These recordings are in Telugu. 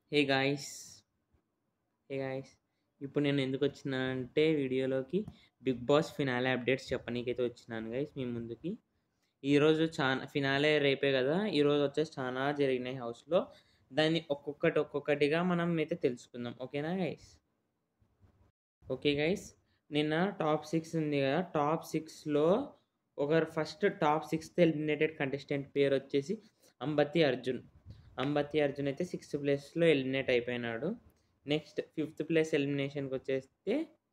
హే గాయ్స్ హే గాయ్స్ ఇప్పుడు నేను ఎందుకు వచ్చినా అంటే వీడియోలోకి బిగ్ బాస్ ఫినాలే అప్డేట్స్ చెప్పనీకైతే వచ్చినాను గైస్ మీ ముందుకి ఈరోజు చాలా ఫినాలే రేపే కదా ఈరోజు వచ్చేసి చాలా జరిగినాయి హౌస్లో దాన్ని ఒక్కొక్కటి ఒక్కొక్కటిగా మనం అయితే తెలుసుకుందాం ఓకేనా గైస్ ఓకే గైస్ నిన్న టాప్ సిక్స్ ఉంది కదా టాప్ సిక్స్లో ఒకరు first top sixth eliminated contestant పేరు వచ్చేసి అంబతి అర్జున్ అంబతి అర్జున్ అయితే సిక్స్త్ ప్లేస్లో ఎలిమినేట్ అయిపోయినాడు నెక్స్ట్ ఫిఫ్త్ ప్లేస్ ఎలిమినేషన్కి వచ్చేస్తే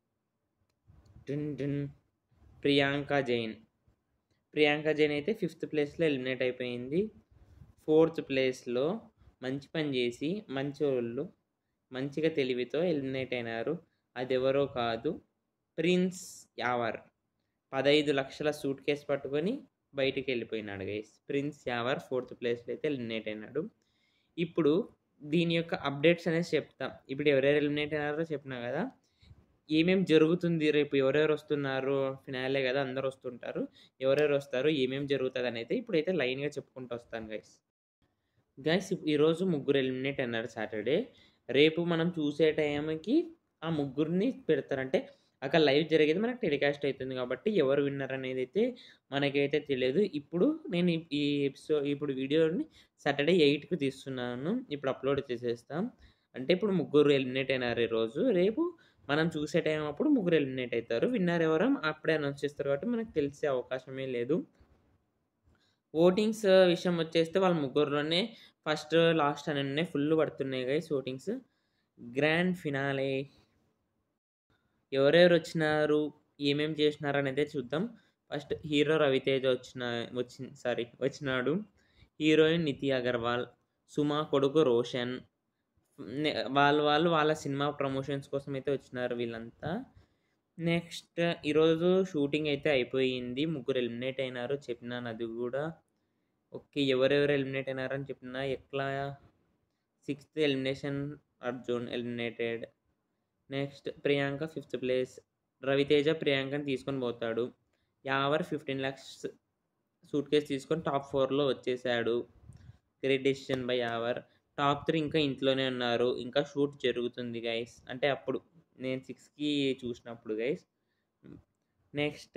డున్ డున్ ప్రియాంక జైన్ ప్రియాంక జైన్ అయితే ఫిఫ్త్ ప్లేస్లో ఎలిమినేట్ అయిపోయింది ఫోర్త్ ప్లేస్లో మంచి పని చేసి మంచి వాళ్ళు మంచిగా తెలివితో ఎలిమినేట్ అయినారు అది ఎవరో కాదు ప్రిన్స్ యావర్ పదహైదు లక్షల సూట్ కేసు పట్టుకొని బయటికి వెళ్ళిపోయినాడు గైస్ ప్రిన్స్ యావర్ ఫోర్త్ ప్లేస్లో అయితే ఎలిమినేట్ అయినాడు ఇప్పుడు దీని యొక్క అప్డేట్స్ అనేది చెప్తాం ఇప్పుడు ఎవరెవరు ఎలిమినేట్ అయినారో చెప్పినా కదా ఏమేం జరుగుతుంది రేపు ఎవరెవరు వస్తున్నారు ఫినాలే కదా అందరు వస్తుంటారు ఎవరెవరు వస్తారు ఏమేం జరుగుతుంది అని అయితే ఇప్పుడైతే లైన్గా చెప్పుకుంటూ వస్తాను గైస్ గైస్ ఈరోజు ముగ్గురు ఎలిమినేట్ అయినారు సాటర్డే రేపు మనం చూసే టైంకి ఆ ముగ్గురిని పెడతారంటే అక్కడ లైవ్ జరిగేది మనకు టెలికాస్ట్ అవుతుంది కాబట్టి ఎవరు విన్నర్ అనేది అయితే మనకైతే తెలియదు ఇప్పుడు నేను ఈ ఎపిసోడ్ ఇప్పుడు వీడియోని సాటర్డే ఎయిట్కి తీస్తున్నాను ఇప్పుడు అప్లోడ్ చేసేస్తాం అంటే ఇప్పుడు ముగ్గురు ఎలిమినేట్ అయినారు ఈరోజు రేపు మనం చూసే టైం అప్పుడు ముగ్గురు ఎలిమినేట్ అవుతారు విన్నర్ ఎవరో అప్పుడే అనౌన్స్ చేస్తారు కాబట్టి మనకు తెలిసే అవకాశమే లేదు ఓటింగ్స్ విషయం వచ్చేస్తే వాళ్ళ ముగ్గురులోనే ఫస్ట్ లాస్ట్ అని ఉన్నాయి ఫుల్ పడుతున్నాయి గైస్ ఓటింగ్స్ గ్రాండ్ ఫినాలే ఎవరెవరు వచ్చినారు ఏమేం చేసినారు అనేది చూద్దాం ఫస్ట్ హీరో రవితేజ వచ్చిన వచ్చి సారీ వచ్చినాడు హీరోయిన్ నితి అగర్వాల్ సుమా కొడుకు రోషన్ వాళ్ళు వాళ్ళు వాళ్ళ సినిమా ప్రమోషన్స్ కోసం అయితే వచ్చినారు వీళ్ళంతా నెక్స్ట్ ఈరోజు షూటింగ్ అయితే అయిపోయింది ముగ్గురు ఎలిమినేట్ అయినారు చెప్పినాను అది కూడా ఓకే ఎవరెవరు ఎలిమినేట్ అయినారని చెప్పిన ఎట్లా sixth elimination Arjun eliminated next Priyanka fifth place Raviteja ప్రియాంకని తీసుకొని పోతాడు Yawar fifteen lakhs suitcase తీసుకొని టాప్ ఫోర్లో వచ్చేసాడు great decision by Yawar top three ఇంకా ఇంట్లోనే ఉన్నారు ఇంకా షూట్ జరుగుతుంది గైస్ అంటే అప్పుడు నేను సిక్స్కి చూసినప్పుడు గైస్ నెక్స్ట్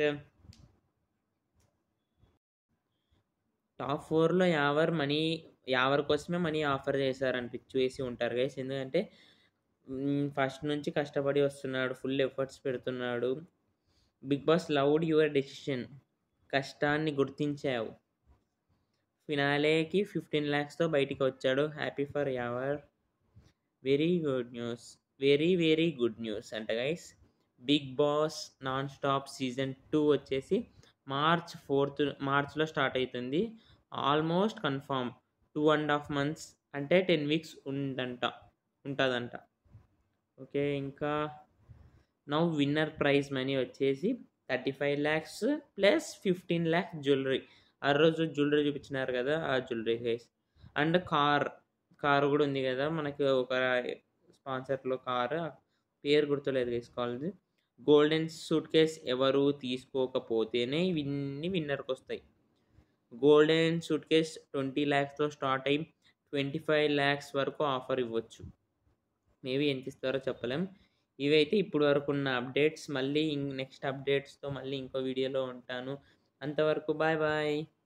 టాప్ ఫోర్లో యావర్ మనీ యావర్ కోసమే మనీ ఆఫర్ చేశారని పిచ్చి వేసి ఉంటారు గైస్ ఎందుకంటే ఫస్ట్ నుంచి కష్టపడి వస్తున్నాడు ఫుల్ ఎఫర్ట్స్ పెడుతున్నాడు Bigg Boss loud your decision కష్టాన్ని గుర్తించావు ఫినాలేకి ఫిఫ్టీన్ ల్యాక్స్తో బయటికి వచ్చాడు happy for Yawar very good news very very good news అంట guys Bigg Boss non stop season two వచ్చేసి మార్చ్ ఫోర్త్ మార్చ్లో స్టార్ట్ అవుతుంది almost confirm two and half months అంటే టెన్ వీక్స్ ఉందంట ఉంటుందంట ఓకే ఇంకా నవ్ విన్నర్ ప్రైజ్ మనీ వచ్చేసి thirty five lakhs plus fifteen lakhs jewellery ఆ రోజు జ్యువెలరీ చూపించినారు కదా ఆ jewellery guys and car car కూడా ఉంది కదా మనకి ఒక స్పాన్సర్లో కార్ పేరు గుర్తులేదు తీసుకోవాలి గోల్డెన్ సూట్ కేస్ ఎవరు తీసుకోకపోతేనే ఇవన్నీ విన్నర్కి వస్తాయి గోల్డెన్ సూట్ కేస్ ట్వంటీ ల్యాక్స్తో స్టార్ట్ అయ్యి ట్వంటీ ఫైవ్ ల్యాక్స్ వరకు ఆఫర్ ఇవ్వచ్చు మేబీ ఎంత ఇస్తారో చెప్పలేం ఇవైతే ఇప్పుడు వరకు ఉన్న అప్డేట్స్ మళ్ళీ నెక్స్ట్ అప్డేట్స్తో మళ్ళీ ఇంకో వీడియోలో ఉంటాను అంతవరకు బాయ్ బాయ్